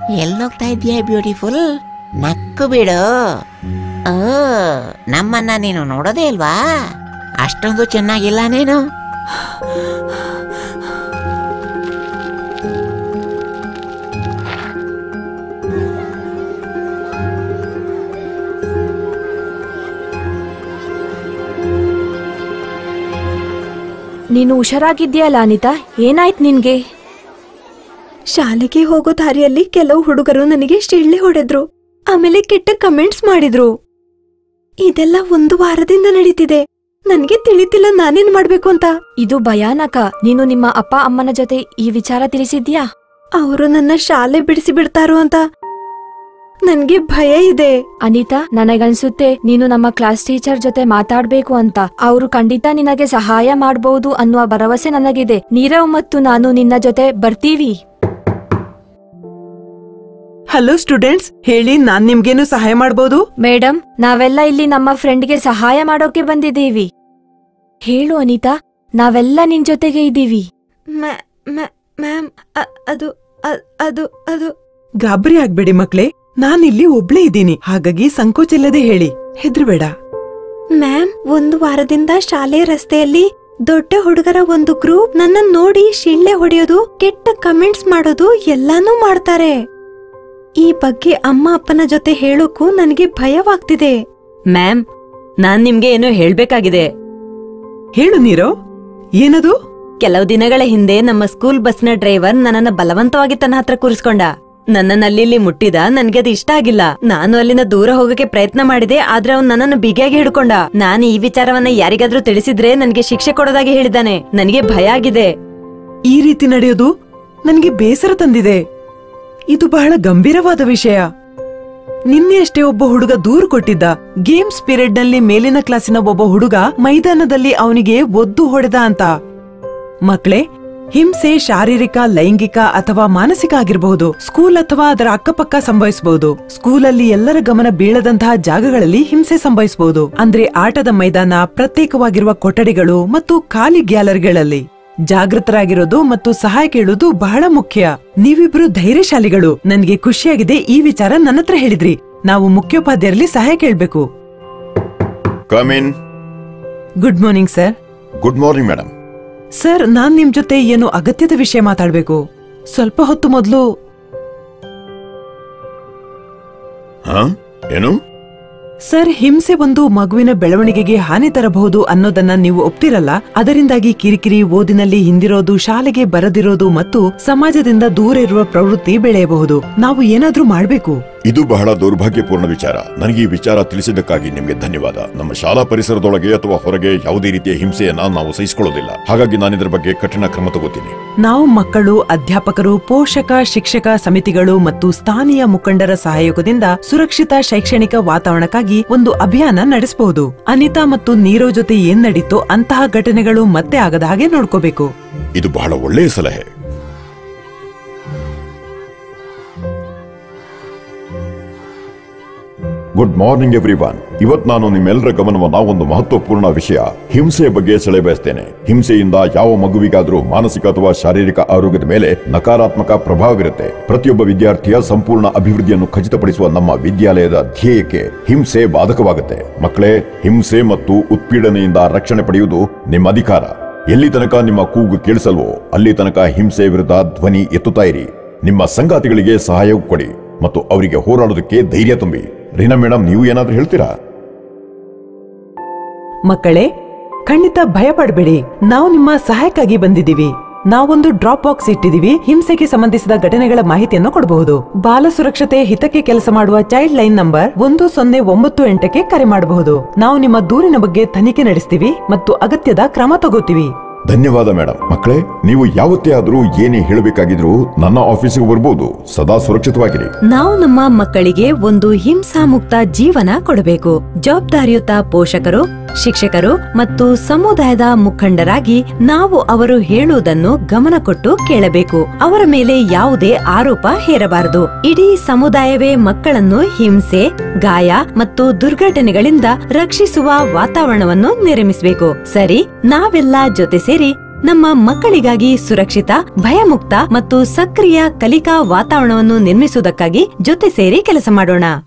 ಎಲ್ಲೋಗ್ತಾ ಇದೀಯ ಬ್ಯೂಟಿಫುಲ್ ನಕ್ಕು ಬಿಡು ಓ ನಮ್ಮನ್ನ ನೀನು ನೋಡೋದೇ ಇಲ್ವಾ ಅಷ್ಟೊಂದು ಚೆನ್ನಾಗಿಲ್ಲ ನೀನು ನೀನು ಹುಷಾರಾಗಿದ್ಯಲ್ಲ ಅನಿತಾ ಏನಾಯ್ತು ನಿನ್ಗೆ ಶಾಲೆಗೆ ಹೋಗೋ ದಾರಿಯಲ್ಲಿ ಕೆಲವು ಹುಡುಗರು ನನಗೆ ಶಿಳ್ಳೆ ಹೊಡೆದ್ರು ಆಮೇಲೆ ಕೆಟ್ಟ ಕಮೆಂಟ್ಸ್ ಮಾಡಿದ್ರು ಇದೆಲ್ಲ ಒಂದು ವಾರದಿಂದ ನಡೀತಿದೆ ನನ್ಗೆ ತಿಳಿತಿಲ್ಲ ನಾನೇನ್ ಮಾಡ್ಬೇಕು ಅಂತ ಇದು ಭಯಾನಕ ನೀನು ನಿಮ್ಮ ಅಪ್ಪ ಅಮ್ಮನ ಜೊತೆ ಈ ವಿಚಾರ ತಿಳಿಸಿದ್ಯಾ ಅವರು ನನ್ನ ಶಾಲೆ ಬಿಡಿಸಿ ಬಿಡ್ತಾರೋ ಅಂತ ನನ್ಗೆ ಭಯ ಇದೆ ಅನಿತಾ ನನಗನ್ಸುತ್ತೆ ನೀನು ನಮ್ಮ ಕ್ಲಾಸ್ ಟೀಚರ್ ಜೊತೆ ಮಾತಾಡ್ಬೇಕು ಅಂತ ಅವರು ಖಂಡಿತ ನಿನಗೆ ಸಹಾಯ ಮಾಡ್ಬೋದು ಅನ್ನುವ ಭರವಸೆ ನನಗಿದೆ ನೀರವ್ ಮತ್ತು ನಾನು ನಿನ್ನ ಜೊತೆ ಬರ್ತೀವಿ ಹಲೋ ಸ್ಟೂಡೆಂಟ್ಸ್ ಹೇಳಿ ನಾನ್ ನಿಮ್ಗೇನು ಸಹಾಯ ಮಾಡ್ಬೋದು ಮೇಡಮ್ ನಾವೆಲ್ಲ ಇಲ್ಲಿ ನಮ್ಮ ಫ್ರೆಂಡ್ಗೆ ಸಹಾಯ ಮಾಡೋಕೆ ಬಂದಿದ್ದೀವಿ ಹೇಳು ಅನಿತಾ ನಾವೆಲ್ಲ ನಿನ್ ಜೊತೆಗೆ ಇದ್ದೀವಿ ಮ್ಯಾ- ಮ್ಯಾ- ಮ್ಯಾಮ್ ಅ- ಅದು ಅ- ಅದು ಅದು ಗಾಬರಿ ಆಗ್ಬೇಡಿ ಮಕ್ಳೇ ನಾನಿಲ್ಲಿ ಒಬ್ಳೇ ಇದ್ದೀನಿ ಹಾಗಾಗಿ ಸಂಕೋಚ ಇಲ್ಲದೆ ಹೇಳಿ ಹೆದ್ರಬೇಡ ಮ್ಯಾಮ್ ಒಂದು ವಾರದಿಂದ ಶಾಲೆ ರಸ್ತೆಯಲ್ಲಿ ದೊಡ್ಡ ಹುಡುಗರ ಒಂದು ಗ್ರೂಪ್ ನನ್ನ ನೋಡಿ ಶಿಳ್ಳೆ ಹೊಡೆಯೋದು ಕೆಟ್ಟ ಕಮೆಂಟ್ಸ್ ಮಾಡೋದು ಎಲ್ಲಾನೂ ಮಾಡ್ತಾರೆ ಈ ಬಗ್ಗೆ ಅಮ್ಮ ಅಪ್ಪನ ಜೊತೆ ಹೇಳೋಕ್ಕೂ ನನಗೆ ಭಯವಾಗ್ತಿದೆ ಮ್ಯಾಮ್ ನಾನ್ ನಿಮ್ಗೆ ಏನೋ ಹೇಳ್ಬೇಕಾಗಿದೆ ಹೇಳು ನೀರೋ ಏನದು ಕೆಲವು ದಿನಗಳ ಹಿಂದೆ ನಮ್ಮ ಸ್ಕೂಲ್ ಬಸ್ನ ಡ್ರೈವರ್ ನನ್ನನ್ನ ಬಲವಂತವಾಗಿ ತನ್ನ ಹತ್ರ ಕೂರಿಸ್ಕೊಂಡ ನನ್ನನ್ನ ಅಲ್ಲಿ ಇಲ್ಲಿ ಮುಟ್ಟಿದ ನನ್ಗೆ ಅದು ಇಷ್ಟ ಆಗಿಲ್ಲ ನಾನು ಅಲ್ಲಿಂದ ದೂರ ಹೋಗಕ್ಕೆ ಪ್ರಯತ್ನ ಮಾಡಿದೆ ಆದ್ರೆ ಅವ್ನು ನನ್ನನ್ನು ಬಿಗಿಯಾಗಿ ಹಿಡ್ಕೊಂಡ ನಾನು ಈ ವಿಚಾರವನ್ನ ಯಾರಿಗಾದ್ರೂ ತಿಳಿಸಿದ್ರೆ ನನ್ಗೆ ಶಿಕ್ಷೆ ಕೊಡೋದಾಗಿ ಹೇಳಿದ್ದಾನೆ ನನಗೆ ಭಯ ಆಗಿದೆ ಈ ರೀತಿ ನಡೆಯೋದು ನನ್ಗೆ ಬೇಸರ ತಂದಿದೆ ಇದು ಬಹಳ ಗಂಭೀರವಾದ ವಿಷಯ ನಿನ್ನೆ ಅಷ್ಟೇ ಒಬ್ಬ ಹುಡುಗ ದೂರು ಕೊಟ್ಟಿದ್ದ ಗೇಮ್ಸ್ ಪೀರಿಯಡ್ ನಲ್ಲಿ ಮೇಲಿನ ಕ್ಲಾಸಿನ ಒಬ್ಬ ಹುಡುಗ ಮೈದಾನದಲ್ಲಿ ಅವನಿಗೆ ಒದ್ದು ಹೊಡೆದ ಅಂತ ಮಕ್ಳೇ ಹಿಂಸೆ ಶಾರೀರಿಕ ಲೈಂಗಿಕ ಅಥವಾ ಮಾನಸಿಕ ಆಗಿರಬಹುದು ಸ್ಕೂಲ್ ಅಥವಾ ಅದರ ಅಕ್ಕಪಕ್ಕ ಸಂಭವಿಸಬಹುದು ಸ್ಕೂಲಲ್ಲಿ ಎಲ್ಲರ ಗಮನ ಬೀಳದಂತಹ ಜಾಗಗಳಲ್ಲಿ ಹಿಂಸೆ ಸಂಭವಿಸಬಹುದು ಅಂದ್ರೆ ಆಟದ ಮೈದಾನ ಪ್ರತ್ಯೇಕವಾಗಿರುವ ಕೊಠಡಿಗಳು ಮತ್ತು ಖಾಲಿ ಗ್ಯಾಲರಿಗಳಲ್ಲಿ ಜಾಗೃತರಾಗಿರೋದು ಮತ್ತು ಸಹಾಯ ಕೇಳೋದು ಬಹಳ ಮುಖ್ಯ ನೀವಿಬ್ರು ಧೈರ್ಯಶಾಲಿಗಳು ನನ್ಗೆ ಖುಷಿಯಾಗಿದೆ ಈ ವಿಚಾರ ನನ್ನ ಹತ್ರ ಹೇಳಿದ್ರಿ ನಾವು ಮುಖ್ಯೋಪಾಧ್ಯಾಯರಲ್ಲಿ ಸಹಾಯ ಕೇಳ್ಬೇಕು come in good morning sir good morning madam sir ನಾನ್ ನಿಮ್ ಜೊತೆ ಏನು ಅಗತ್ಯದ ವಿಷಯ ಮಾತಾಡ್ಬೇಕು ಸ್ವಲ್ಪ ಹೊತ್ತು ಮೊದಲು ಹಾ ಏನು ಸರ್ ಹಿಂಸೆ ಒಂದು ಮಗುವಿನ ಬೆಳವಣಿಗೆಗೆ ಹಾನಿ ತರಬಹುದು ಅನ್ನೋದನ್ನ ನೀವು ಒಪ್ತಿರಲ್ಲ ಅದರಿಂದಾಗಿ ಕಿರಿಕಿರಿ ಓದಿನಲ್ಲಿ ಹಿಂದಿರೋದು ಶಾಲೆಗೆ ಬರದಿರೋದು ಮತ್ತು ಸಮಾಜದಿಂದ ದೂರ ಇರುವ ಪ್ರವೃತ್ತಿ ಬೆಳೆಯಬಹುದು ನಾವು ಏನಾದ್ರೂ ಮಾಡ್ಬೇಕು ಇದು ಬಹಳ ದೌರ್ಭಾಗ್ಯಪೂರ್ಣ ವಿಚಾರ ನನಗೆ ಈ ವಿಚಾರ ತಿಳಿಸಿದ್ದಕ್ಕಾಗಿ ನಿಮಗೆ ಧನ್ಯವಾದ ನಮ್ಮ ಶಾಲಾ ಪರಿಸರದೊಳಗೆ ಅಥವಾ ಹೊರಗೆ ಯಾವುದೇ ರೀತಿಯ ಹಿಂಸೆಯನ್ನ ನಾವು ಸಹಿಸಿಕೊಳ್ಳೋದಿಲ್ಲ ಹಾಗಾಗಿ ನಾನು ಇದರ ಬಗ್ಗೆ ಕಠಿಣ ಕ್ರಮ ತಗೋತೀನಿ ನಾವು ಮಕ್ಕಳು ಅಧ್ಯಾಪಕರು ಪೋಷಕ ಶಿಕ್ಷಕ ಸಮಿತಿಗಳು ಮತ್ತು ಸ್ಥಾನೀಯ ಮುಖಂಡರ ಸಹಯೋಗದಿಂದ ಸುರಕ್ಷಿತ ಶೈಕ್ಷಣಿಕ ವಾತಾವರಣಕ್ಕಾಗಿ ಒಂದು ಅಭಿಯಾನ ನಡೆಸಬಹುದು ಅನಿತಾ ಮತ್ತು ನೀರೋ ಜೊತೆ ಏನ್ ನಡೀತೋ ಅಂತಹ ಘಟನೆಗಳು ಮತ್ತೆ ಆಗದ ಹಾಗೆ ನೋಡ್ಕೋಬೇಕು ಇದು ಬಹಳ ಒಳ್ಳೆಯ ಸಲಹೆ ಗುಡ್ ಮಾರ್ನಿಂಗ್ ಎವ್ರಿ ಒನ್ ಇವತ್ ನಾನು ನಿಮ್ಮೆಲ್ಲರ ಗಮನವನ್ನ ಒಂದು ಮಹತ್ವಪೂರ್ಣ ವಿಷಯ ಹಿಂಸೆಯ ಬಗ್ಗೆ ಸೆಳೆಬಯಸ್ತೇನೆ ಹಿಂಸೆಯಿಂದ ಯಾವ ಮಗುವಿಗಾದ್ರೂ ಮಾನಸಿಕ ಅಥವಾ ಶಾರೀರಿಕ ಆರೋಗ್ಯದ ಮೇಲೆ ನಕಾರಾತ್ಮಕ ಪ್ರಭಾವವಿರುತ್ತೆ ಪ್ರತಿಯೊಬ್ಬ ವಿದ್ಯಾರ್ಥಿಯ ಸಂಪೂರ್ಣ ಅಭಿವೃದ್ಧಿಯನ್ನು ಖಚಿತಪಡಿಸುವ ನಮ್ಮ ವಿದ್ಯಾಲಯದ ಧ್ಯೇಯಕ್ಕೆ ಹಿಂಸೆ ಬಾಧಕವಾಗುತ್ತೆ ಮಕ್ಕಳೇ ಹಿಂಸೆ ಮತ್ತು ಉತ್ಪೀಡನೆಯಿಂದ ರಕ್ಷಣೆ ಪಡೆಯುವುದು ನಿಮ್ಮ ಅಧಿಕಾರ ಎಲ್ಲಿ ತನಕ ನಿಮ್ಮ ಕೂಗು ಕೇಳಿಸಲ್ವೋ ಅಲ್ಲಿ ತನಕ ಹಿಂಸೆ ವಿರುದ್ಧ ಧ್ವನಿ ಎತ್ತುತ್ತಾ ಇರಿ ನಿಮ್ಮ ಸಂಗಾತಿಗಳಿಗೆ ಸಹಾಯ ಕೊಡಿ ಮತ್ತು ಅವರಿಗೆ ಹೋರಾಡೋದಕ್ಕೆ ಧೈರ್ಯ ತುಂಬಿ ರೀನಾ ಮೇಡಮ್ ನೀವು ಏನಾದ್ರೂ ಹೇಳ್ತೀರಾ ಮಕ್ಕಳೇ ಖಂಡಿತ ಭಯ ಪಡಬೇಡಿ ನಾವು ನಿಮ್ಮ ಸಹಾಯಕ್ಕಾಗಿ ಬಂದಿದ್ದೀವಿ ನಾವೊಂದು ಡ್ರಾಪ್ ಬಾಕ್ಸ್ ಇಟ್ಟಿದೀವಿ ಹಿಂಸೆಗೆ ಸಂಬಂಧಿಸಿದ ಘಟನೆಗಳ ಮಾಹಿತಿಯನ್ನು ಕೊಡಬಹುದು ಬಾಲ ಸುರಕ್ಷತೆ ಹಿತಕ್ಕೆ ಕೆಲಸ ಮಾಡುವ ಚೈಲ್ಡ್ ಲೈನ್ ನಂಬರ್ ಒಂದು ಸೊನ್ನೆ ಒಂಬತ್ತು ಎಂಟಕ್ಕೆ ಕರೆ ಮಾಡಬಹುದು ನಾವು ನಿಮ್ಮ ದೂರಿನ ಬಗ್ಗೆ ತನಿಖೆ ನಡೆಸ್ತೀವಿ ಮತ್ತು ಅಗತ್ಯದ ಕ್ರಮ ತಗೋತೀವಿ ಧನ್ಯವಾದ ಮೇಡಮ್ ಮಕ್ಕಳೇ ನೀವು ಯಾವತ್ತೇ ಆದ್ರೂ ಏನೇ ಹೇಳಬೇಕಾಗಿದ್ರು ನನ್ನ ಆಫೀಸಿಗೆ ಬರ್ಬೋದು ಸದಾ ಸುರಕ್ಷಿತವಾಗಿರಿ ನಾವು ನಮ್ಮ ಮಕ್ಕಳಿಗೆ ಒಂದು ಹಿಂಸಾಮುಕ್ತ ಜೀವನ ಕೊಡಬೇಕು ಜವಾಬ್ದಾರಿಯುತ ಪೋಷಕರು ಶಿಕ್ಷಕರು ಮತ್ತು ಸಮುದಾಯದ ಮುಖಂಡರಾಗಿ ನಾವು ಅವರು ಹೇಳುವುದನ್ನು ಗಮನ ಕೊಟ್ಟು ಕೇಳಬೇಕು ಅವರ ಮೇಲೆ ಯಾವುದೇ ಆರೋಪ ಹೇರಬಾರದು ಇಡೀ ಸಮುದಾಯವೇ ಮಕ್ಕಳನ್ನು ಹಿಂಸೆ ಗಾಯ ಮತ್ತು ದುರ್ಘಟನೆಗಳಿಂದ ರಕ್ಷಿಸುವ ವಾತಾವರಣವನ್ನು ನಿರ್ಮಿಸಬೇಕು ಸರಿ ನಾವೆಲ್ಲ ಜೊತೆ ಸೇರಿ ನಮ್ಮ ಮಕ್ಕಳಿಗಾಗಿ ಸುರಕ್ಷಿತ ಭಯಮುಕ್ತ ಮತ್ತು ಸಕ್ರಿಯ ಕಲಿಕಾ ವಾತಾವರಣವನ್ನು ನಿರ್ಮಿಸುವುದಕ್ಕಾಗಿ ಜೊತೆ ಸೇರಿ ಕೆಲಸ ಮಾಡೋಣ